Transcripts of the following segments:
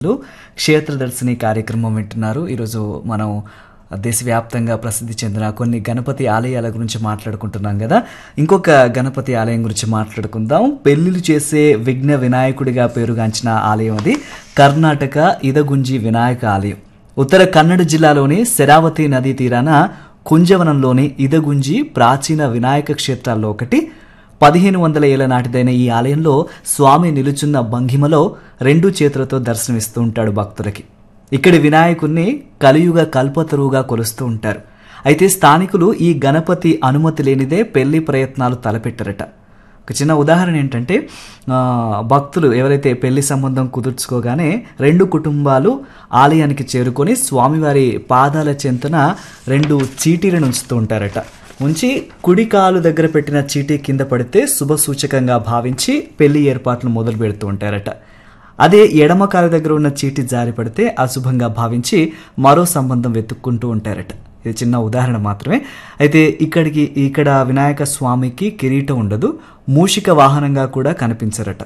క్షేత్రదర్శిని కార్యక్రమం వింటున్నారు ఈరోజు మనం దేశవ్యాప్తంగా ప్రసిద్ధి చెందిన కొన్ని గణపతి ఆలయాల గురించి మాట్లాడుకుంటున్నాం కదా ఇంకొక గణపతి ఆలయం గురించి మాట్లాడుకుందాం పెళ్లిళ్ళు చేసే విఘ్న వినాయకుడిగా పేరుగాంచిన ఆలయం అది కర్ణాటక ఇదగుంజి వినాయక ఆలయం ఉత్తర కన్నడ జిల్లాలోని శరావతి నదీ తీరాన కుంజవనంలోని ఇదగుంజి ప్రాచీన వినాయక క్షేత్రాల్లో ఒకటి పదిహేను వందల ఏళ్ల నాటిదైన ఈ ఆలయంలో స్వామి నిలుచున్న భంగిమలో రెండు చేతులతో దర్శనమిస్తూ ఉంటాడు భక్తులకి ఇక్కడి వినాయకుణ్ణి కలియుగ కల్పతరువుగా కొలుస్తూ ఉంటారు అయితే స్థానికులు ఈ గణపతి అనుమతి లేనిదే పెళ్లి ప్రయత్నాలు తలపెట్టారట ఒక చిన్న ఉదాహరణ ఏంటంటే ఆ, భక్తులు ఎవరైతే పెళ్లి సంబంధం కుదుర్చుకోగానే రెండు కుటుంబాలు ఆలయానికి చేరుకొని స్వామివారి పాదాల చెంతన రెండు చీటీలను ఉంచుతూ ఉంటారట ఉంచి కుడి కాలు దగ్గర పెట్టిన చీటీ కింద పడితే శుభ సూచకంగా భావించి పెళ్లి ఏర్పాట్లు మొదలు పెడుతూ ఉంటారట అదే ఎడమ కాలు దగ్గర ఉన్న చీటి జారి పడితే అశుభంగా భావించి మరో సంబంధం వెతుక్కుంటూ ఉంటారట ఇది చిన్న ఉదాహరణ మాత్రమే అయితే ఇక్కడికి ఇక్కడ వినాయక స్వామికి కిరీటం ఉండదు మూషిక వాహనంగా కూడా కనిపించరట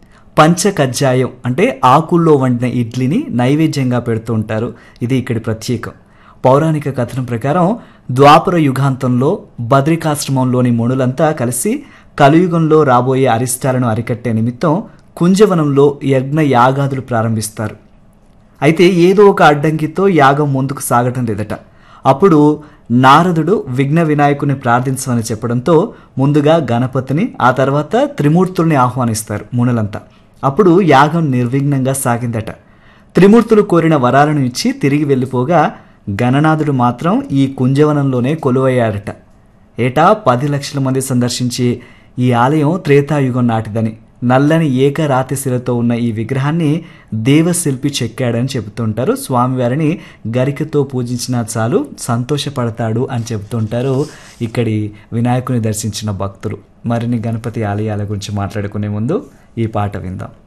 పంచకజ్జాయం అంటే ఆకుల్లో వండిన ఇడ్లీని నైవేద్యంగా పెడుతూ ఉంటారు ఇది ఇక్కడి ప్రత్యేకం పౌరాణిక కథనం ప్రకారం ద్వాపర యుగాంతంలో బద్రికాశ్రమంలోని మునులంతా కలిసి కలియుగంలో రాబోయే అరిష్టాలను అరికట్టే నిమిత్తం కుంజవనంలో యజ్ఞ యాగాదులు ప్రారంభిస్తారు అయితే ఏదో ఒక అడ్డంకితో యాగం ముందుకు సాగటం లేదట అప్పుడు నారదుడు విఘ్న వినాయకుని ప్రార్థించమని చెప్పడంతో ముందుగా గణపతిని ఆ తర్వాత త్రిమూర్తుల్ని ఆహ్వానిస్తారు మునులంతా అప్పుడు యాగం నిర్విఘ్నంగా సాగిందట త్రిమూర్తులు కోరిన వరాలను ఇచ్చి తిరిగి వెళ్ళిపోగా గణనాథుడు మాత్రం ఈ కుంజవనంలోనే కొలువయ్యాడట ఏటా పది లక్షల మంది సందర్శించి ఈ ఆలయం త్రేతాయుగం నాటిదని నల్లని ఏకరాతి శిలతో ఉన్న ఈ విగ్రహాన్ని దేవశిల్పి చెక్కాడని చెబుతుంటారు స్వామివారిని గరికతో పూజించినా చాలు సంతోషపడతాడు అని చెబుతుంటారు ఇక్కడి వినాయకుని దర్శించిన భక్తులు మరిన్ని గణపతి ఆలయాల గురించి మాట్లాడుకునే ముందు ఈ పాట విందాం